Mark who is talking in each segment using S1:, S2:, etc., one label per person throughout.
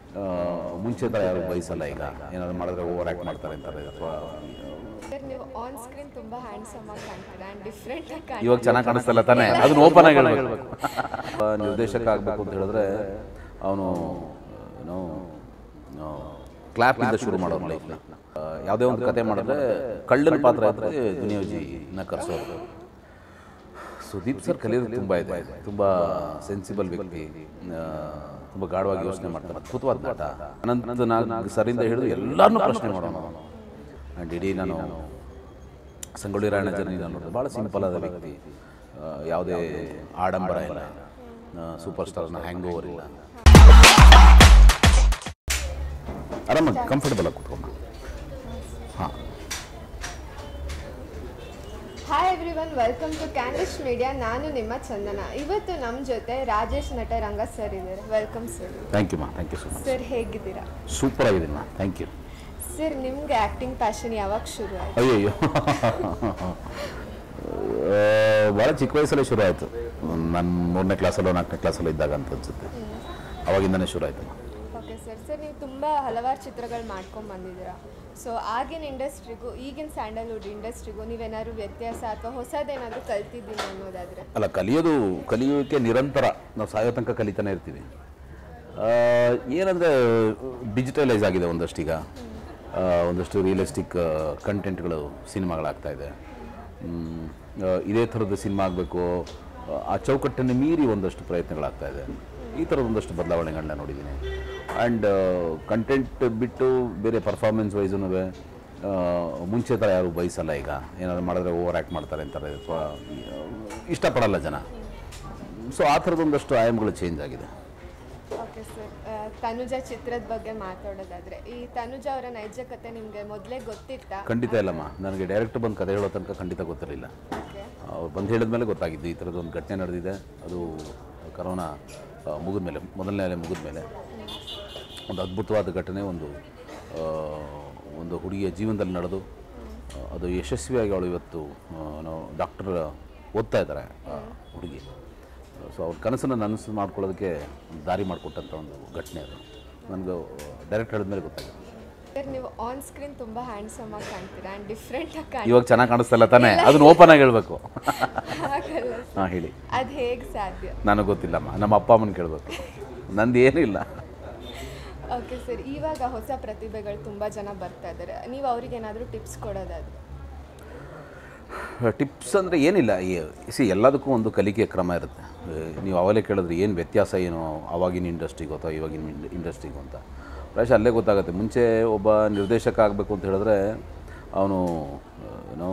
S1: ಆ, ಮುಂಚೆ ಥರ ಯಾರು ಬಯಸಲ್ಲ ಈಗ ಏನಾದ್ರು ಮಾಡಿದ್ರೆ ಓವರ್ ಆ್ಯಕ್ಟ್ ಮಾಡ್ತಾರೆ ಅಂತಾರೆ ಅಥವಾ
S2: ಸರ್ ನೀವು ಆನ್ ಸ್ಕ್ರೀನ್ ತುಂಬಾ ಹ್ಯಾಂಡ್ಸಮ್ ಆಗಿ ಕಾಣ್ತೀರಾ ಆ್ಯಂಡ್ ಡಿಫ್ರೆಂಟ್ ಆಗಿ ಕಾಣ್ತೀರಾ
S1: ಇವಾಗ ಚೆನ್ನಾಗಿ ಕಾಣಿಸ್ತಲ್ಲ ತಾನೇ ಅದನ್ನ ಓಪನ್ ಆಗಿ ಹೇಳ್ಬೇಕು ಆ, ನಿರ್ದೇಶಕ ಆಗಬೇಕು ಅಂತ ಹೇಳಿದ್ರೆ ಅವನು ಏನೋ ಕ್ಲಾಪಿಂದ ಶುರು ಮಾಡೋನು ಲೈಫ್ನ ಯಾವುದೇ ಒಂದು ಕತೆ ಮಾಡಿದ್ರೆ ಕಳ್ಳನ ಪಾತ್ರ ಇದ್ದರೆ ದುನಿಯೋಜಿನ ಕರೆಸೋದು ಸುದೀಪ್ ಸರ್ ಕಲಿಯೋದು ತುಂಬ ಇದೆ ತುಂಬ ಸೆನ್ಸಿಬಲ್ ವ್ಯಕ್ತಿ ಆ, ತುಂಬ ಗಾಢವಾಗಿ ಯೋಚನೆ ಮಾಡ್ತಾರೆ ಅದ್ಭುತವಾದ ನಟ ಅನಂತ ನಾಗ್ ಸರಿಂದ ಹಿಡಿದು ಎಲ್ಲರನ್ನೂ ಪ್ರಶ್ನೆ ಮಾಡೋಣ ಆ್ಯಂಡ್ ಇಡೀ ನಾನು ಸಂಗೊಳ್ಳಿ ರಾಯಣ್ಣ ಜರ್ನಿ ನಾನು ನೋಡಿದೆ ಭಾಳ ಸಿಂಪಲ್ ಆದ ವ್ಯಕ್ತಿ ಆ, ಯಾವುದೇ ಆಡಂಬರ ಇಲ್ಲ ಸೂಪರ್ ಸ್ಟಾರ್ನ ಹ್ಯಾಂಗ್ ಓವರ್ ಇಲ್ಲ ಆರಾಮಾಗಿ ಕಂಫರ್ಟಬಲ್ ಆಗಿ ಕೂತ್ಕೊಂಡ ಹಾಂ
S2: hi everyone welcome to Kanish media ನಾನು ನಿಮ್ಮ ಚಂದನ ಇವತ್ತು ನಮ್ಮ ಜೊತೆ ರಾಜೇಶ್ ನಟ ರಂಗ ಸರ್ ಇದ್ದಾರೆ ವೆಲ್ಕಮ್ ಸರ್
S1: ಥ್ಯಾಂಕ್ ಯು ಮಾ thank you so much
S2: sir ಹೇಗಿದ್ದೀರಾ
S1: ಸೂಪರ್ ಆಗಿದ್ದೀನಿ ಮಾ ಥ್ಯಾಂಕ್ ಯು
S2: ಸರ್ ನಿಮ್ಗೆ ಆ್ಯಕ್ಟಿಂಗ್ ಪ್ಯಾಷನ್ ಯಾವಾಗ ಶುರು ಆಯ್ತು
S1: ಅಯ್ಯಯ್ಯೋ ಭಾಳ ಚಿಕ್ಕ ವಯಸ್ಸಲ್ಲೇ ಶುರು ಆಯಿತು ನಾನು ಮೂರನೇ ಕ್ಲಾಸಲ್ಲೋ ನಾಲ್ಕನೇ ಕ್ಲಾಸಲ್ಲೋ ಇದ್ದಾಗ ಅಂತ ಅನ್ಸುತ್ತೆ ಅವಾಗಿಂದನೇ ಶುರು ಆಯಿತು
S2: ಓಕೆ ಸರ್ ಸರ್ ನೀವು ತುಂಬ ಹಲವಾರು ಚಿತ್ರಗಳು ಮಾಡ್ಕೊಂಡು ಬಂದಿದ್ದೀರಾ ಸೊ ಆಗಿನ ಇಂಡಸ್ಟ್ರಿಗೂ ಈಗಿನ ಸ್ಯಾಂಡಲ್ವುಡ್ ಇಂಡಸ್ಟ್ರಿಗೂ ನೀವೇನಾದ್ರು ವ್ಯತ್ಯಾಸ ಅಥವಾ ಹೊಸದೇನಾದರೂ ಕಲ್ತಿದ್ದೀನಿ ಅನ್ನೋದಾದರೆ
S1: ಅಲ್ಲ ಕಲಿಯೋದು ಕಲಿಯೋಕ್ಕೆ ನಿರಂತರ ನಾವು ಸಾಯೋ ತನಕ ಕಲಿತಾನೆ ಇರ್ತೀವಿ ಆ, ಏನಂದರೆ ಡಿಜಿಟಲೈಸ್ ಆಗಿದೆ ಒಂದಷ್ಟೀಗ ಆ, ಒಂದಷ್ಟು ರಿಯಲಿಸ್ಟಿಕ್ ಕಂಟೆಂಟ್ಗಳು ಸಿನಿಮಾಗಳಾಗ್ತಾ ಇದೆ ಮ್, ಆ, ಇದೇ ಥರದ ಸಿನಿಮಾ ಆಗಬೇಕು ಆ ಚೌಕಟ್ಟನ್ನು ಮೀರಿ ಒಂದಷ್ಟು ಪ್ರಯತ್ನಗಳಾಗ್ತಾ ಇದೆ ಈ ಥರದ ಒಂದಷ್ಟು ಬದಲಾವಣೆಗಳನ್ನ ನೋಡಿದ್ದೀನಿ ಆ್ಯಂಡ್ ಕಂಟೆಂಟ್ ಬಿಟ್ಟು ಬೇರೆ ಪರ್ಫಾರ್ಮೆನ್ಸ್ ವೈಸೂ ಮುಂಚೆ ಥರ ಯಾರು ಬಯಸಲ್ಲ ಈಗ ಏನಾದ್ರು ಮಾಡಿದ್ರೆ ಓವರ್ ಆ್ಯಕ್ಟ್ ಮಾಡ್ತಾರೆ ಅಂತಾರೆ ಅಥವಾ ಇಷ್ಟಪಡಲ್ಲ ಜನ ಸೊ ಆ ಥರದ ಒಂದಷ್ಟು ಆಯಾಮಗಳು ಚೇಂಜ್ ಆಗಿದೆ
S2: ಓಕೆ ಸರ್ ತನುಜ ಚಿತ್ರದ ಬಗ್ಗೆ ಮಾತಾಡೋದಾದ್ರೆ ಈ ತನುಜ ಅವರ ನೈಜ ಕತೆ ನಿಮಗೆ ಮೊದಲೇ ಗೊತ್ತಿತ್ತಾ
S1: ಖಂಡಿತ ಇಲ್ಲಮ್ಮ ನನಗೆ ಡೈರೆಕ್ಟ್ ಬಂದು ಕತೆ ಹೇಳೋ ತನಕ ಖಂಡಿತ ಗೊತ್ತಿರಲಿಲ್ಲ
S2: ಓಕೆ
S1: ಅವ್ರು ಬಂದು ಹೇಳಿದ್ಮೇಲೆ ಗೊತ್ತಾಗಿದ್ದು ಈ ಥರದ್ದು ಒಂದು ಘಟನೆ ನಡೆದಿದೆ ಅದು ಕರೋನಾ ಮುಗಿದ ಮೇಲೆ ಮೊದಲನೇ ಅಲೆ ಮುಗಿದ ಮೇಲೆ ಒಂದು ಅದ್ಭುತವಾದ ಘಟನೆ ಒಂದು ಆ, ಒಂದು ಹುಡುಗಿಯ ಜೀವನದಲ್ಲಿ ನಡೆದು ಆ, ಅದು ಯಶಸ್ವಿಯಾಗಿ ಅವಳು ಇವತ್ತು ನಾವು ಡಾಕ್ಟರ್ ಓದ್ತಾ ಇದ್ದಾರೆ ಆ ಹುಡುಗಿ ಸೊ ಅವ್ರ ಕನಸನ್ನು ನನಸು ಮಾಡ್ಕೊಳ್ಳೋದಕ್ಕೆ ಒಂದು ದಾರಿ ಮಾಡಿಕೊಟ್ಟಂಥ ಒಂದು ಘಟನೆ ಅದು ನನಗೆ ಡೈರೆಕ್ಟ್ ಹೇಳಿದ್ಮೇಲೆ ಗೊತ್ತಾಗಿದೆ
S2: ಸರ್ ನೀವು ಆನ್ ಸ್ಕ್ರೀನ್ ತುಂಬಾ ಹ್ಯಾಂಡ್ಸಮ್ ಆಗಿ ಕಾಣ್ತೀರಾ ಆ್ಯಂಡ್ ಡಿಫ್ರೆಂಟ್ ಆಗಿ ಕಾಣ್ತೀರಾ
S1: ಇವಾಗ ಚೆನ್ನಾಗಿ ಕಾಣಿಸ್ತಲ್ಲ ತಾನೇ ಅದನ್ನ ಓಪನ್ ಆಗಿ ಹೇಳಬೇಕು
S2: ಹಾಗಲ್ಲ
S1: ಹಾಂ ಹೇಳಿ
S2: ಅದು ಹೇಗೆ ಸಾಧ್ಯ
S1: ನನಗೆ ಗೊತ್ತಿಲ್ಲಮ್ಮ ನಮ್ಮ ಅಪ್ಪ ಅಮ್ಮನ ಕೇಳಬೇಕು ನಂದು ಏನೂ ಇಲ್ಲ
S2: ಓಕೆ ಸರ್ ಇವಾಗ ಹೊಸ ಪ್ರತಿಭೆಗಳು ತುಂಬ ಜನ ಬರ್ತಾ ಇದ್ದಾರೆ ನೀವು ಅವ್ರಿಗೆ ಏನಾದರೂ ಟಿಪ್ಸ್ ಕೊಡೋದಾದ್ರೆ
S1: ಟಿಪ್ಸ್ ಅಂದರೆ ಏನಿಲ್ಲ ಸಿ ಎಲ್ಲದಕ್ಕೂ ಒಂದು ಕಲಿಕೆ ಕ್ರಮ ಇರುತ್ತೆ ಆ, ನೀವು ಅವಾಗಲೇ ಕೇಳಿದ್ರೆ ಏನು ವ್ಯತ್ಯಾಸ ಏನು ಆವಾಗಿನ ಇಂಡಸ್ಟ್ರಿಗೂ ಅಥವಾ ಇವಾಗಿನ ಇಂಡಸ್ಟ್ರಿಗೂ ಅಂತ ಪ್ರಾಯಶಃ ಅಲ್ಲೇ ಗೊತ್ತಾಗುತ್ತೆ ಮುಂಚೆ ಒಬ್ಬ ನಿರ್ದೇಶಕ ಆಗಬೇಕು ಅಂತ ಹೇಳಿದ್ರೆ ಅವನು ಏನೋ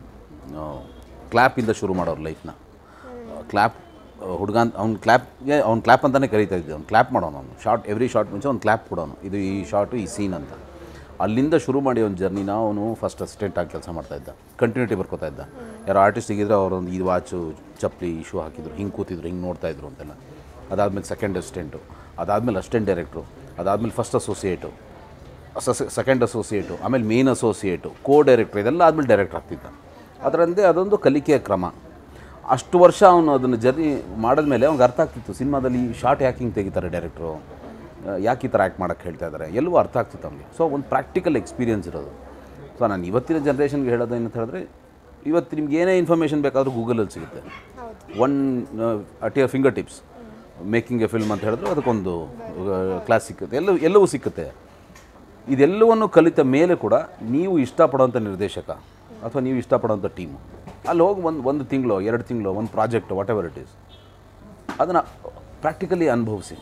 S1: ಕ್ಲ್ಯಾಪಿಂದ ಶುರು ಮಾಡೋರು ಲೈಫ್ನ ಕ್ಲ್ಯಾಪ್ ಹುಡುಗ ಅವ್ನು ಕ್ಲ್ಯಾಪ್ಗೆ ಅವ್ನು ಕ್ಲ್ಯಾಪ್ ಅಂತಲೇ ಕರೀತಾ ಇದ್ದೆ ಅವ್ನು ಕ್ಲ್ಯಾಪ್ ಮಾಡೋನು ಅವನು ಶಾರ್ಟ್ ಎವ್ರಿ ಶಾರ್ಟ್ ಮುಂಚೆ ಅವ್ನು ಕ್ಲ್ಯಾಪ್ ಕೊಡೋನು ಇದು ಈ ಶಾರ್ಟು ಈ ಸೀನ್ ಅಂತ ಅಲ್ಲಿಂದ ಶುರು ಮಾಡಿ ಒಂದು ಜರ್ನಿನ ಅವನು ಫಸ್ಟ್ ಅಸಿಸ್ಟೆಂಟ್ ಆಗಿ ಕೆಲಸ ಮಾಡ್ತಾ ಇದ್ದ ಕಂಟಿನ್ಯೂಟಿ ಬರ್ಕೋತಾ ಇದ್ದ ಯಾರೋ ಆರ್ಟಿಸ್ಟ್ ಇದ್ದರೆ ಅವರೊಂದು ಈ ವಾಚು ಚಪ್ಪಲಿ ಇಶ್ಯೂ ಹಾಕಿದ್ರು ಹಿಂಗೆ ಕೂತಿದ್ರು ಹಿಂಗೆ ನೋಡ್ತಾ ಇದ್ರು ಅಂತೆಲ್ಲ ಅದಾದಮೇಲೆ ಸೆಕೆಂಡ್ ಅಸಿಸ್ಟೆಂಟು ಅದಾದಮೇಲೆ ಅಸಿಸ್ಟೆಂಟ್ ಡೈರೆಕ್ಟ್ರು ಅದಾದಮೇಲೆ ಫಸ್ಟ್ ಅಸೋಸಿಯೇಟು ಸೆಕೆಂಡ್ ಅಸೋಸಿಯೇಟು ಆಮೇಲೆ ಮೇನ್ ಅಸೋಸಿಯೇಟು ಕೋ ಡೈರೆಕ್ಟ್ರ್ ಇದೆಲ್ಲ ಆದಮೇಲೆ ಡೈರೆಕ್ಟ್ರ್ ಆಗ್ತಿದ್ದ ಅದರಂತೆ ಅದೊಂದು ಕಲಿಕೆಯ ಕ್ರಮ ಅಷ್ಟು ವರ್ಷ ಅವನು ಅದನ್ನು ಜರ್ನಿ ಮಾಡಿದ್ಮೇಲೆ ಅವ್ನಿಗೆ ಅರ್ಥ ಆಗ್ತಿತ್ತು ಸಿನಿಮಾದಲ್ಲಿ ಶಾರ್ಟ್ ಯಾಕೆ ಹಿಂಗೆ ತೆಗಿತಾರೆ ಡೈರೆಕ್ಟ್ರು ಯಾಕೆ ಈ ಥರ ಆ್ಯಕ್ಟ್ ಮಾಡೋಕ್ಕೆ ಹೇಳ್ತಾ ಇದ್ದಾರೆ ಎಲ್ಲವೂ ಅರ್ಥ ಆಗ್ತಿತ್ತು ಅವ್ನಿಗೆ ಸೊ ಒಂದು ಪ್ರಾಕ್ಟಿಕಲ್ ಎಕ್ಸ್ಪೀರಿಯನ್ಸ್ ಇರೋದು ಸೊ ನಾನು ಇವತ್ತಿನ ಜನ್ರೇಷನ್ಗೆ ಹೇಳೋದು ಏನಂತ ಹೇಳಿದ್ರೆ ಇವತ್ತು ನಿಮ್ಗೆ ಏನೇ ಇನ್ಫಾರ್ಮೇಷನ್ ಬೇಕಾದರೂ ಗೂಗಲಲ್ಲಿ ಸಿಗುತ್ತೆ
S2: ಹೌದು
S1: one at your finger tips making a film ಅಂತ ಹೇಳಿದ್ರೆ ಅದಕ್ಕೊಂದು ಕ್ಲಾಸ್ ಸಿಕ್ಕುತ್ತೆ ಎಲ್ಲವೂ ಎಲ್ಲವೂ ಸಿಕ್ಕುತ್ತೆ ಇದೆಲ್ಲವನ್ನು ಕಲಿತ ಮೇಲೆ ಕೂಡ ನೀವು ಇಷ್ಟಪಡೋಂಥ ನಿರ್ದೇಶಕ ಅಥವಾ ನೀವು ಇಷ್ಟಪಡೋಂಥ ಟೀಮು ಅಲ್ಲಿ ಹೋಗಿ ಒಂದು ಒಂದು ತಿಂಗಳು ಎರಡು ತಿಂಗಳು ಒಂದು project whatever it is ಅದನ್ನು ಪ್ರಾಕ್ಟಿಕಲಿ ಅನುಭವಿಸಿ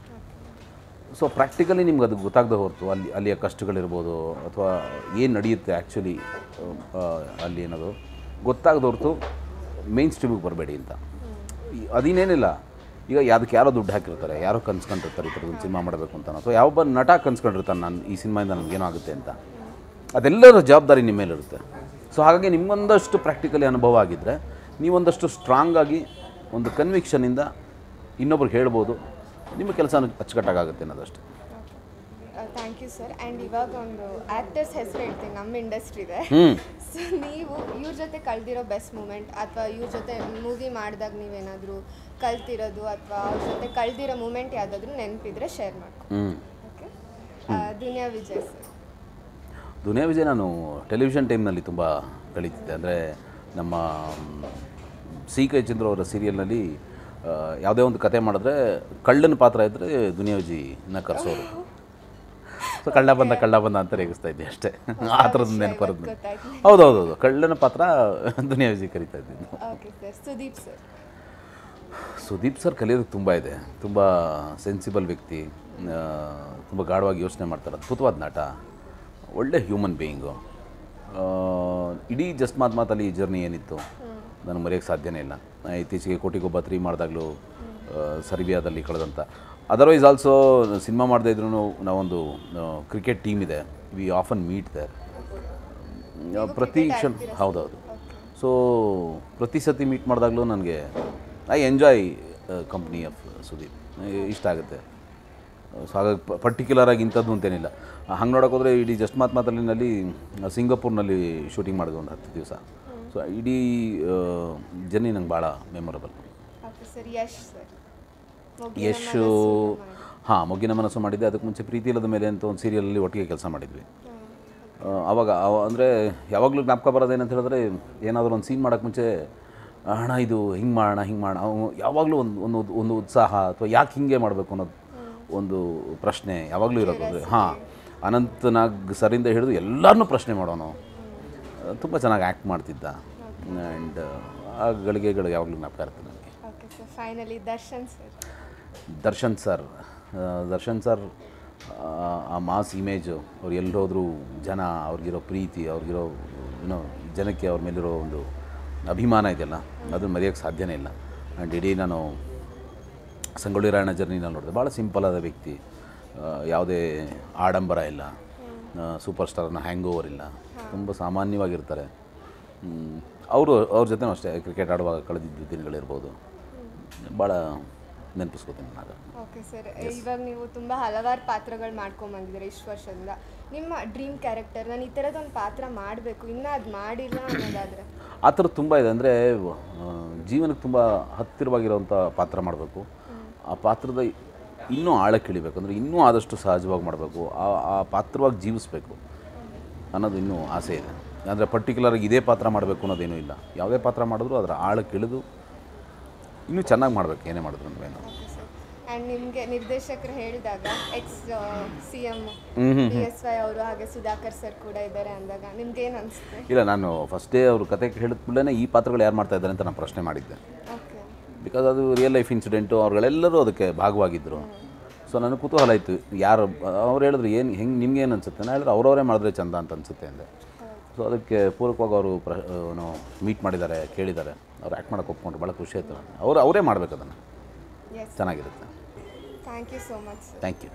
S1: ಸೊ ಪ್ರಾಕ್ಟಿಕಲಿ ನಿಮ್ಗೆ ಅದು ಗೊತ್ತಾಗದೆ ಹೊರತು ಅಲ್ಲಿ ಅಲ್ಲಿಯ ಕಷ್ಟಗಳಿರ್ಬೋದು ಅಥವಾ ಏನು ನಡೆಯುತ್ತೆ ಆ್ಯಕ್ಚುಲಿ ಅಲ್ಲಿ ಏನದು ಗೊತ್ತಾಗದೆ ಹೊರತು ಮೇನ್ ಸ್ಟ್ರೀಮಿಗೆ ಬರಬೇಡಿ ಅಂತ ಈ- ಅದಿನ್ನೇನಿಲ್ಲ ಈಗ ಅದಕ್ಕೆ ಯಾರೋ ದುಡ್ಡು ಹಾಕಿರ್ತಾರೆ ಯಾರೋ ಕನ್ಸ್ಕೊಂಡಿರ್ತಾರೆ ಈ ಥರದೊಂದು ಸಿನಿಮಾ ಮಾಡಬೇಕು ಅಂತ ಅಥವಾ ಯಾವೊಬ್ಬ ನಟ ಕನ್ಸ್ಕೊಂಡಿರ್ತಾನೆ ನಾನು ಈ ಸಿನಿಮಾಯಿಂದ ನನಗೇನೋ ಆಗುತ್ತೆ ಅಂತ ಅದೆಲ್ಲರ ಜವಾಬ್ದಾರಿ ನಿಮ್ಮ ಮೇಲಿರುತ್ತೆ ಸೊ ಹಾಗಾಗಿ ನಿಮ್ಮೊಂದಷ್ಟು ಪ್ರಾಕ್ಟಿಕಲಿ ಅನುಭವ ಆಗಿದ್ದರೆ ನೀವೊಂದಷ್ಟು ಸ್ಟ್ರಾಂಗ್ ಆಗಿ ಒಂದು ಕನ್ವಿಕ್ಷನಿಂದ ಇನ್ನೊಬ್ರಿಗೆ ಹೇಳ್ಬೋದು ನಿಮ್ಮ ಕೆಲಸ ಅಚ್ಚುಕಟ್ಟಾಗುತ್ತೆ ಅನ್ನೋದಷ್ಟೇ
S2: ಥ್ಯಾಂಕ್ ಯು ಸರ್ ಆ್ಯಂಡ್ ಇವಾಗ ಒಂದು ಆ್ಯಕ್ಟರ್ಸ್ ಹೆಸರು ಹೇಳ್ತೀನಿ ನಮ್ಮ ಇಂಡಸ್ಟ್ರಿದೆ
S1: ಹ್ಞೂ
S2: ಸೊ ನೀವು ಇವ್ರ ಜೊತೆ ಕಳೆದಿರೋ ಬೆಸ್ಟ್ ಮೂಮೆಂಟ್ ಅಥವಾ ಇವ್ರ ಜೊತೆ ಮೂವಿ ಮಾಡಿದಾಗ ನೀವೇನಾದರೂ ಕಲ್ತಿರೋದು ಅಥವಾ ಅವ್ರ ಜೊತೆ ಕಳೆದಿರೋ ಮೂಮೆಂಟ್ ಯಾವುದಾದ್ರೂ ನೆನಪಿದ್ರೆ ಶೇರ್ ಮಾಡ್ಕೊ
S1: ಹ್ಞೂ
S2: ಓಕೆ ದುನಿಯಾ ವಿಜಯ್ ಸರ್
S1: ದುನಿಯಾ ವಿಜಯ್ ನಾನು ಟೆಲಿವಿಷನ್ ಟೈಮ್ನಲ್ಲಿ ತುಂಬ ಕಳೀತಿದ್ದೆ ಅಂದರೆ ನಮ್ಮ ಸಿ ಕೈ ಚಂದ್ರ ಅವರ ಸೀರಿಯಲ್ನಲ್ಲಿ ಆ, ಯಾವುದೇ ಒಂದು ಕತೆ ಮಾಡಿದ್ರೆ ಕಳ್ಳನ ಪಾತ್ರ ಇದ್ದರೆ ದುನಿಯಾ ವಿಜಿನ ಕರೆಸೋರು ಸೊ ಕಳ್ಳ ಬಂದ ಕಳ್ಳ ಬಂದ ಅಂತ ರೇಗಿಸ್ತಾ ಇದ್ದೆ ಅಷ್ಟೇ ಆ ಥರದ ನೆನಪು ಬರೋದು ನನಗೆ.
S2: ಗೊತ್ತಾಯ್ತು
S1: ಹೌದೌದು ಕಳ್ಳನ ಪಾತ್ರ ದುನಿಯಾ ವಿಜಿ ಕರಿತಾ ಇದ್ದೀನಿ
S2: okay sir Sudeep sir
S1: Sudeep sir ಕಲಿಯೋದಕ್ಕೆ ತುಂಬ ಇದೆ ತುಂಬ ಸೆನ್ಸಿಬಲ್ ವ್ಯಕ್ತಿ ಆ, ತುಂಬ ಗಾಢವಾಗಿ ಯೋಚನೆ ಮಾಡ್ತಾರೆ ಅದ್ಭುತವಾದ ನಟ ಒಳ್ಳೆ ಹ್ಯೂಮನ್ ಬೇಯಿಂಗು ಇಡೀ ಜಸ್ಟ್ ಮಾತು ಮಾತಲ್ಲಿ ಈ ಜರ್ನಿ ಏನಿತ್ತು ನನಗೆ ಮರೆಯೋಕ್ಕೆ ಸಾಧ್ಯನೇ ಇಲ್ಲ ಆ, ಇತ್ತೀಚೆಗೆ ಕೋಟಿಗೊಬ್ಬ ತ್ರೀ ಮಾಡಿದಾಗಲೂ ಸರ್ಬಿಯಾದಲ್ಲಿ ಕಳೆದಂಥ ಅದರ್ವೈಸ್ ಆಲ್ಸೋ ಸಿನಿಮಾ ಮಾಡದೇ ಇದ್ರೂ ನಾವೊಂದು ಕ್ರಿಕೆಟ್ ಟೀಮ್ ಇದೆ ವಿ ಆಫನ್ ಮೀಟ್ ದೇರ್ ಪ್ರತಿ ಕ್ಷಣ ಹೌದೌದು ಸೊ ಪ್ರತಿ ಸತಿ ಮೀಟ್ ಮಾಡಿದಾಗಲೂ ನನಗೆ I enjoy company of Sudeep ನನಗೆ ಇಷ್ಟ ಆಗುತ್ತೆ ಸೊ ಹಾಗಾಗಿ ಪರ್ಟಿಕ್ಯುಲರ್ ಆಗಿ ಇಂಥದ್ದು ಅಂತೇನಿಲ್ಲ ಹಂಗೆ ನೋಡೋಕೆ ಹೋದರೆ ಇಡೀ ಜಸ್ಟ್ ಮಾತು ಮಾತಲ್ಲಿನಲ್ಲಿ ಸಿಂಗಾಪುರ್ನಲ್ಲಿ ಶೂಟಿಂಗ್ ಮಾಡಿದ್ವಿ ಒಂದು ಹತ್ತು ದಿವಸ ಸೊ ಇಡೀ ಜರ್ನಿ ನಂಗೆ ಭಾಳ memorable
S2: okay sir Yash sir
S1: Yashu ಹಾಂ ಮೊಗ್ಗಿನ ಮನಸ್ಸು ಮಾಡಿದ್ದೆ ಅದಕ್ಕೆ ಮುಂಚೆ ಪ್ರೀತಿ ಇಲ್ಲದ ಮೇಲೆ ಅಂತ ಒಂದು ಸೀರಿಯಲಲ್ಲಿ ಒಟ್ಟಿಗೆ ಕೆಲಸ ಮಾಡಿದ್ವಿ ಆ, ಅವಾಗ ಅಂದರೆ ಯಾವಾಗಲೂ ಜ್ಞಾಪಕ ಬರೋದೇನಂತ ಹೇಳಿದ್ರೆ ಏನಾದರೂ ಒಂದು ಸೀನ್ ಮಾಡೋಕ್ಕೆ ಮುಂಚೆ ಹಣ ಇದು ಹಿಂಗೆ ಮಾಡೋಣ ಹಿಂಗೆ ಮಾಡೋಣ ಅವ್ನು ಯಾವಾಗಲೂ ಒಂದು ಒಂದು ಒಂದು ಉತ್ಸಾಹ ಅಥವಾ ಯಾಕೆ ಹಿಂಗೆ ಮಾಡಬೇಕು ಅನ್ನೋದು ಒಂದು ಪ್ರಶ್ನೆ ಯಾವಾಗಲೂ ಇರೋದು ಅಂದರೆ ಹಾಂ ಅನಂತನಾಗ್ ಸರಿಂದ ಹಿಡಿದು ಎಲ್ಲರನ್ನೂ ಪ್ರಶ್ನೆ ಮಾಡೋನು ತುಂಬ ಚೆನ್ನಾಗಿ ಆ್ಯಕ್ಟ್ ಮಾಡ್ತಿದ್ದ ಆ್ಯಂಡ್ ಆ ಗಳಿಗೆಗಳು ಯಾವಾಗಲೂ ಜ್ಞಾಪಕ ಇರುತ್ತೆ ನನಗೆ
S2: okay sir finally Darshan sir
S1: Darshan sir ಆ, ದರ್ಶನ್ ಸರ್ ಆ, ಆ ಮಾಸ್ ಇಮೇಜು ಅವ್ರು ಎಲ್ಲೋದ್ರೂ ಜನ ಅವ್ರಿಗಿರೋ ಪ್ರೀತಿ ಅವ್ರಿಗಿರೋ ಏನೋ ಜನಕ್ಕೆ ಅವ್ರ ಮೇಲಿರೋ ಒಂದು ಅಭಿಮಾನ ಇದೆಯಲ್ಲ ಅದನ್ನು ಮರೆಯೋಕ್ಕೆ ಸಾಧ್ಯನೇ ಇಲ್ಲ ಆ್ಯಂಡ್ ಇಡೀ ನಾನು ಸಂಗೊಳ್ಳಿ ರಾಯಣ್ಣ ಜರ್ನಿನಲ್ಲಿ ನೋಡಿದೆ ಭಾಳ ಸಿಂಪಲ್ ಆದ ವ್ಯಕ್ತಿ ಆ, ಯಾವುದೇ ಆಡಂಬರ ಇಲ್ಲ ಸೂಪರ್ ಸ್ಟಾರ್ನ ಹ್ಯಾಂಗ್ ಓವರ್ ಇಲ್ಲ ತುಂಬ ಸಾಮಾನ್ಯವಾಗಿರ್ತಾರೆ ಅವರು ಅವ್ರ ಜೊತೆನೂ ಅಷ್ಟೇ ಕ್ರಿಕೆಟ್ ಆಡುವಾಗ ಕಳೆದಿದ್ದ ದಿನಗಳಿರ್ಬೋದು ಭಾಳ ನೆನಪಿಸ್ಕೋತೀನಿ ನಾನು
S2: ಓಕೆ ಸರ್ ಇವಾಗ ನೀವು ತುಂಬ ಹಲವಾರು ಪಾತ್ರಗಳು ಮಾಡ್ಕೊಂಡ್ ಬಂದಿದ್ದೀರಿ ಇಷ್ಟು ವರ್ಷದಿಂದ ನಿಮ್ಮ ಡ್ರೀಮ್ ಕ್ಯಾರೆಕ್ಟರ್ ನಾನು ಈ ಥರದೊಂದು ಪಾತ್ರ ಮಾಡಬೇಕು ಇನ್ನೂ ಅದು ಮಾಡಿಲ್ಲ ಅನ್ನೋದಾದರೆ
S1: ಆ ಥರದ್ದು ತುಂಬ ಇದೆ ಅಂದರೆ ಜೀವನಕ್ಕೆ ತುಂಬ ಹತ್ತಿರವಾಗಿರೋವಂಥ ಪಾತ್ರ ಮಾಡಬೇಕು ಆ ಪಾತ್ರದ ಇನ್ನೂ ಆಳಕ್ಕೆ ಇಳಿಬೇಕು ಅಂದರೆ ಇನ್ನೂ ಆದಷ್ಟು ಸಹಜವಾಗಿ ಮಾಡಬೇಕು ಆ ಆ ಪಾತ್ರವಾಗಿ ಜೀವಿಸ್ಬೇಕು ಅನ್ನೋದು ಇನ್ನೂ ಆಸೆ ಇದೆ ಅಂದರೆ ಪರ್ಟಿಕ್ಯುಲರಾಗಿ ಇದೇ ಪಾತ್ರ ಮಾಡಬೇಕು ಅನ್ನೋದೇನೂ ಇಲ್ಲ ಯಾವುದೇ ಪಾತ್ರ ಮಾಡಿದ್ರು ಅದರ ಆಳಕ್ಕೆ ಇಳಿದು ಇನ್ನೂ ಚೆನ್ನಾಗಿ ಮಾಡಬೇಕು ಏನೇ ಮಾಡಿದ್ರು ಏನು
S2: ಓಕೆ ಸರ್ ಆ್ಯಂಡ್ ನಿಮಗೆ ನಿರ್ದೇಶಕರು ಹೇಳಿದಾಗ ಎಕ್ಸ್ ಸಿ ಎಮ್
S1: ಹ್ಞೂ ಹ್ಞೂ
S2: ಬಿ ಎಸ್ ವೈ ಅವರು ಹಾಗೆ ಸುಧಾಕರ್ ಸರ್ ಕೂಡ ಇದ್ದಾರೆ ಅಂದಾಗ ನಿಮ್ಗೆ ಏನು ಅನಿಸುತ್ತೆ
S1: ಇಲ್ಲ ನಾನು ಫಸ್ಟ್ ಡೇ ಅವ್ರ ಕತೆ ಹೇಳಿದ ಕೂಡಲೇ ಈ ಪಾತ್ರಗಳು ಯಾರು ಮಾಡ್ತಾ ಇದ್ದಾರೆ ಅಂತ ನಾನು ಪ್ರಶ್ನೆ ಮಾಡಿದ್ದೆ
S2: ಓಕೆ
S1: ಬಿಕಾಸ್ ಅದು ರಿಯಲ್ ಲೈಫ್ ಇನ್ಸಿಡೆಂಟು ಅವ್ರುಗಳೆಲ್ಲರೂ ಅದಕ್ಕೆ ಭಾಗವಾಗಿದ್ದರು ಸೊ ನನಗೆ ಕುತೂಹಲ ಇತ್ತು ಯಾರು ಅವ್ರು ಹೇಳಿದ್ರು ಏನು ಹೆಂಗೆ ನಿಮ್ಗೆ ಏನು ಅನ್ಸುತ್ತೆ ನಾನು ಹೇಳಿದ್ರೆ ಅವ್ರವರೇ ಮಾಡಿದ್ರೆ ಚಂದ ಅಂತ ಅನ್ಸುತ್ತೆ ಅಂದೆ ಸೊ ಅದಕ್ಕೆ ಪೂರಕವಾಗಿ ಅವರು ಪ್ರ ಏನು ಮೀಟ್ ಮಾಡಿದ್ದಾರೆ ಕೇಳಿದ್ದಾರೆ ಅವ್ರು ಆ್ಯಕ್ಟ್ ಮಾಡೋಕೆ ಒಪ್ಕೊಂಡ್ರು ಭಾಳ ಖುಷಿ ಆಯ್ತು ನನಗೆ ಅವ್ರು ಅವರೇ ಮಾಡಬೇಕು ಅದನ್ನು
S2: ಎಸ್
S1: ಚೆನ್ನಾಗಿರುತ್ತೆ
S2: thank you so much sir
S1: thank you